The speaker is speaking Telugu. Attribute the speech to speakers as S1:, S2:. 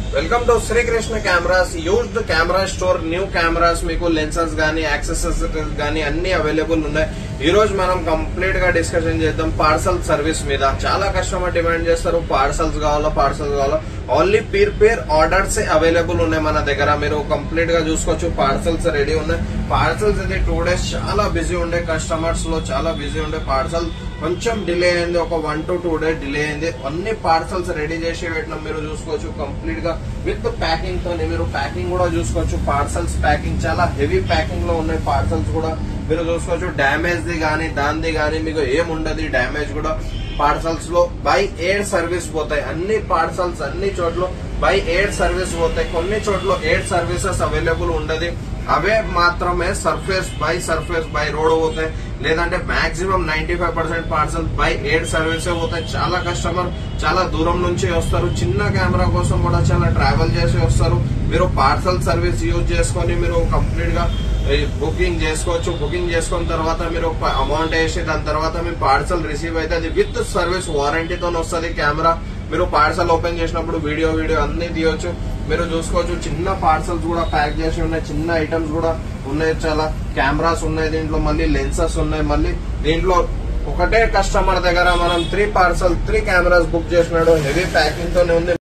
S1: welcome to Srikrishna cameras used camera store new cameras మీకు లెన్సెస్ గానీ యాక్సెసరీస్ గానీ అన్ని అవైలబుల్ ఉన్నాయి ఈ రోజు మనం కంప్లీట్ గా డిస్కషన్ చేద్దాం పార్సల్ సర్వీస్ మీద చాలా కస్టమర్ డిమాండ్ చేస్తారు పార్సల్స్ కావాలా పార్సల్స్ కావాలా ఓన్లీ పీర్ పేర్ ఆర్డర్స్ అవైలబుల్ ఉన్నాయి మన దగ్గర మీరు కంప్లీట్ గా చూసుకోవచ్చు పార్సల్స్ రెడీ ఉన్నాయి పార్సల్స్ ఇది టూ డేస్ చాలా బిజీ ఉండే కస్టమర్స్ లో చాలా బిజీ ఉండే పార్సల్ కొంచెం డిలే అయింది ఒక one to two day delay అయింది అన్ని పార్సల్స్ రెడీ చేసి పెట్టినాం మీరు చూసుకోవచ్చు కంప్లీట్ గా విత్ ప్యాకింగ్ తో మీరు ప్యాకింగ్ కూడా చూసుకోవచ్చు పార్సల్స్ ప్యాకింగ్ చాలా హెవీ ప్యాకింగ్ లో ఉన్నాయి పార్సల్స్ కూడా మీరు చూసుకోవచ్చు డ్యామేజ్ ది గానీ దానిది గానీ మీకు ఏముండదు డ్యామేజ్ కూడా పార్సల్స్ లో బై ఎయిర్ సర్వీస్ పోతాయి అన్ని పార్సల్స్ అన్ని చోట్ల బై ఎయిర్ సర్వీస్ పోతాయి కొన్ని చోట్ల ఎయిర్ సర్వీసెస్ అవైలబుల్ ఉండదు అవే మాత్రమే surface by surface by road పోతాయి లేదంటే maximum ninety five percent parcel by air సర్వీసే పోతాయి చాలా కస్టమర్ చాలా దూరం నుంచి వస్తారు చిన్న కెమెరా కోసం కూడా చాలా ట్రావెల్ చేసి వస్తారు మీరు పార్సల్ సర్వీస్ యూజ్ చేసుకొని మీరు కంప్లీట్ గా బుకింగ్ చేసుకోవచ్చు బుకింగ్ చేసుకున్న తర్వాత మీరు అమౌంట్ వేసి దాని తర్వాత మీ పార్సల్ రిసీవ్ అయితే అది విత్ సర్వీస్ వారంటీతో వస్తుంది కెమెరా మీరు పార్సల్ ఓపెన్ చేసినప్పుడు వీడియో వీడియో అన్ని తీయొచ్చు మీరు చూసుకోవచ్చు చిన్న పార్సల్స్ కూడా ప్యాక్ చేసి ఉన్నాయి చిన్న ఐటమ్స్ కూడా ఉన్నాయి చాలా కెమెరాస్ ఉన్నాయి దీంట్లో మళ్ళీ లెన్సెస్ ఉన్నాయి మళ్ళీ దీంట్లో ఒకటే కస్టమర్ దగ్గర మనం three parcel three cameras book చేసినాడు హెవీ ప్యాకింగ్ తోనే ఉంది